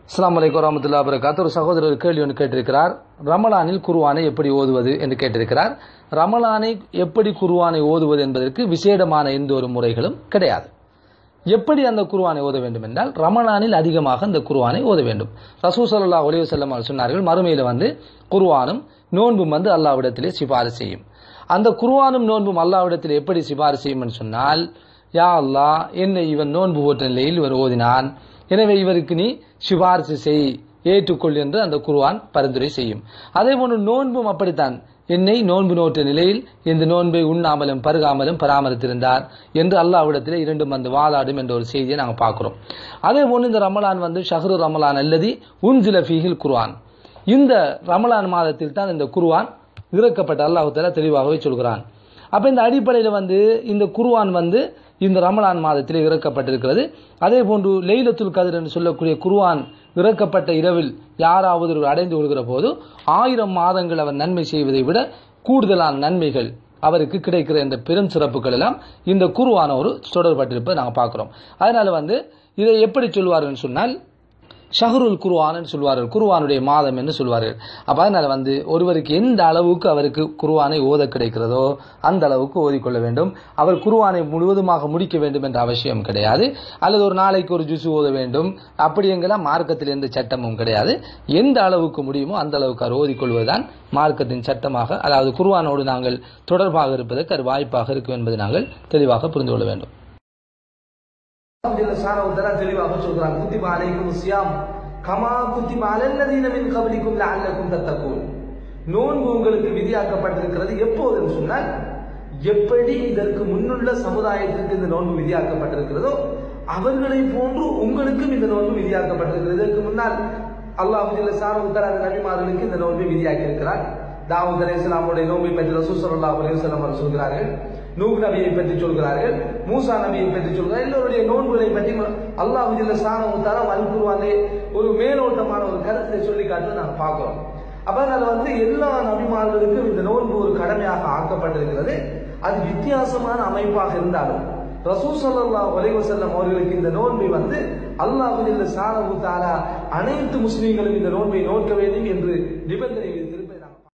அஸ்லாம் வலைக்கம் வரமத்துல்லா வரகாத்து ஒரு சகோதரர் கேள்வி ஒன்று கேட்டிருக்கிறார் ரமலானில் குருவானை எப்படி ஓதுவது என்று கேட்டிருக்கிறார் ரமலானை எப்படி குருவானை ஓதுவது என்பதற்கு விசேடமான எந்த ஒரு முறைகளும் கிடையாது எப்படி அந்த குருவானை ஓத வேண்டும் என்றால் ரமலானில் அதிகமாக அந்த குருவானை ஓத வேண்டும் ரசூ சல்லா ஒலிவு செல்லம் சொன்னார்கள் மறுமையில வந்து குருவானும் நோன்பும் வந்து அல்லாவிடத்திலே சிபாரிசு செய்யும் அந்த குருவானும் நோன்பும் அல்லாவிடத்தில் எப்படி சிபாரிசு செய்யும் சொன்னால் யா அல்லா என்னை இவன் நோன்பு போட்ட நிலையில் இவர் ஓதினான் எனவே இவருக்கு நீ சிபாரிசு செய் ஏற்றுக்கொள் என்று அந்த குருவான் பரிந்துரை செய்யும் அதே போன்று நோன்பும் அப்படித்தான் என்னை நோன்பு நோட்ட நிலையில் இந்த நோன்பை உண்ணாமலும் பருகாமலும் பராமரித்திருந்தார் என்று அல்லாவிடத்தில் இரண்டும் வந்து வாதாடும் என்ற ஒரு செய்தியை நாங்கள் பார்க்கிறோம் அதே போன்று இந்த ரமலான் வந்து ஷஹரு ரமலான் அல்லது உன்சில ஃபீஹில் குர்ஆன் இந்த ரமலான் மாதத்தில் தான் இந்த குர்ஆன் இறக்கப்பட்ட அல்லாஹு தஆலா தெளிவாகவே சொல்கிறான் அப்ப இந்த அடிப்படையில் வந்து இந்த குர்ஆன் வந்து இந்த ரமலான் மாதத்தில் இறக்கப்பட்டிருக்கிறது அதே போன்று லெய்லத்துல் கதிர் என்று சொல்லக்கூடிய குர்ஆன் இறக்கப்பட்ட இரவில் யாராவது ஒரு அடைந்து கொள்கிற போது ஆயிரம் மாதங்கள் அவர் நன்மை செய்வதை விட கூடுதலான நன்மைகள் அவருக்கு கிடைக்கிற இந்த பெரும் சிறப்புகள் எல்லாம் இந்த குருவானோடு தொடர்பட்டிருப்பதை நாங்கள் பார்க்கிறோம் அதனால வந்து இதை எப்படி சொல்வார்கள் சொன்னால் ஷஹருல் குருவான் சொல்வார்கள் குருவானுடைய மாதம் என்று சொல்வார்கள் அப்ப அதனால வந்து ஒருவருக்கு எந்த அளவுக்கு அவருக்கு குருவானை ஓத கிடைக்கிறதோ அந்த அளவுக்கு ஓதிக்கொள்ள வேண்டும் அவர் குருவானை முழுவதுமாக முடிக்க வேண்டும் என்ற அவசியம் கிடையாது அல்லது ஒரு நாளைக்கு ஒரு ஜூசு ஓத வேண்டும் அப்படி எங்கெல்லாம் மார்க்கத்தில் எந்த சட்டமும் கிடையாது எந்த அளவுக்கு முடியுமோ அந்த அளவுக்கு அவர் ஓதிக்கொள்வதுதான் மார்க்கத்தின் சட்டமாக அதாவது குருவானோடு நாங்கள் தொடர்பாக இருப்பதற்கு அது வாய்ப்பாக இருக்கும் என்பதை நாங்கள் தெளிவாக புரிந்து கொள்ள வேண்டும் தெளிவாக சொல்கிறான் குத்திபா அலைக்கும் சியாம் கமா குத்திபா அலல்லதீன மின் கபலிக்கும் லஅல்லக்கும் தத்தக்கூன் நோன்பு உங்களுக்கு விதியாக்கப்பட்டிருக்கிறது எப்போதுன்னு சொன்னால் எப்படி இதற்கு முன்னுள்ள சமுதாயத்திற்கு இந்த நோன்பு விதியாக்கப்பட்டிருக்கிறதோ அவர்களை போன்று உங்களுக்கும் இந்த நோன்பு விதியாக்கப்பட்டிருக்கிறது இதற்கு முன்னால் அல்லாஹு சார உத்தர நபிமார்களுக்கு இந்த நோன்பை விதியாக்கி இருக்கிறார் தாவூத் அலி இஸ்லாமுடைய நோன்பை பற்றி ரசூல் சல்லா அலிவசலம் அவர் சொல்கிறார்கள் நூக் நபியை பற்றி சொல்கிறார்கள் மூசா நபியை பற்றி சொல்கிறார்கள் எல்லோருடைய நோன்புகளை பற்றி அல்லாஹு சார உத்தார அல்குருவானே ஒரு மேலோட்டமான ஒரு கருத்தை சொல்லி காட்டு நாங்கள் பார்க்கிறோம் அப்ப அதனால வந்து எல்லா நபிமார்களுக்கும் இந்த நோன்பு ஒரு கடமையாக ஆக்கப்பட்டிருக்கிறது அது வித்தியாசமான அமைப்பாக இருந்தாலும் ரசூ சல்லா செல்லம் அவர்களுக்கு இந்த நோன்பை வந்து அல்லாஹு சாரவு தாரா அனைத்து முஸ்லீம்களும் இந்த நோன்பை நோக்க வேண்டும் என்று நிபந்தனை